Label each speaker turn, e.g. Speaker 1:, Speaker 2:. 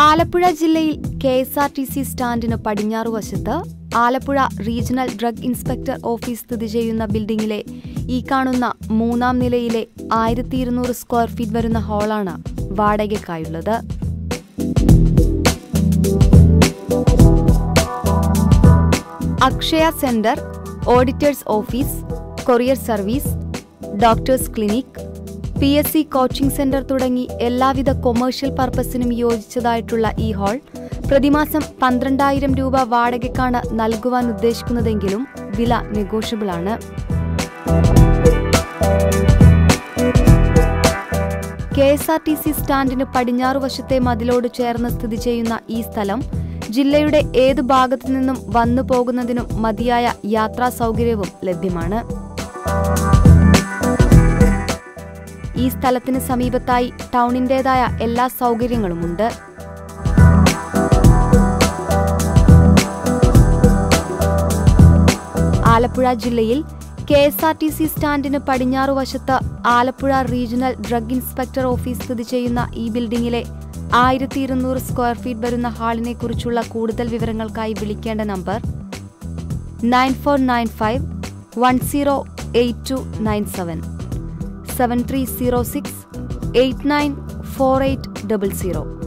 Speaker 1: ആലപ്പുഴ ജില്ലയിൽ K S R T C സ്റ്റാൻഡിന് പടിഞ്ഞാറു വശത്ത് Alappuzha regional drug inspector office സ്ഥിതി ചെയ്യുന്ന ബിൽഡിംഗിലെ ഈ കാണുന്ന മൂന്നാം നിലയിലെ ആയിരത്തി ഇരുന്നൂറ് സ്ക്വയർ ഫീറ്റ് വരുന്ന ഹാളാണ് വാടകയ്ക്കായുള്ളത് Akshaya centre auditors office courier service doctors clinic P S C coaching centre തുടങ്ങി എല്ലാവിധ കൊമേഴ്ഷ്യൽ പർപ്പസിനും യോജിച്ചതായിട്ടുള്ള ഈ ഹാൾ പ്രതിമാസം പന്ത്രണ്ടായിരം രൂപ വാടകയ്ക്കാണ് നൽകുവാൻ ഉദ്ദേശിക്കുന്നതെങ്കിലും വില നെഗോഷ്യബിൾ ആണ് K S R T C സ്റ്റാൻഡിന് പടിഞ്ഞാറു വശത്തെ മതിലോട് ചേർന്ന് സ്ഥിതി ചെയ്യുന്ന ഈ സ്ഥലം ജില്ലയുടെ ഏത് ഭാഗത്തു നിന്നും വന്നു പോകുന്നതിനും മതിയായ യാത്രാ സൗകര്യവും ലഭ്യമാണ് ഈ സ്ഥലത്തിന് സമീപത്തായി ടൗണിന്റേതായ എല്ലാ സൗകര്യങ്ങളുമുണ്ട് ആലപ്പുഴ ജില്ലയിൽ K S R T C സ്റ്റാൻഡിന് പടിഞ്ഞാറു വശത്ത് Alappuzha regional drug inspector office സ്ഥിതി ചെയ്യുന്ന ഈ ബിൽഡിംഗിലെ ആയിരത്തി ഇരുന്നൂറ് സ്ക്വയർ ഫീറ്റ് വരുന്ന ഹാളിനെ കുറിച്ചുള്ള കൂടുതൽ വിവരങ്ങൾക്കായി വിളിക്കേണ്ട number nine four nine five one zero eight two nine seven seven three zero six eight nine four eight double zero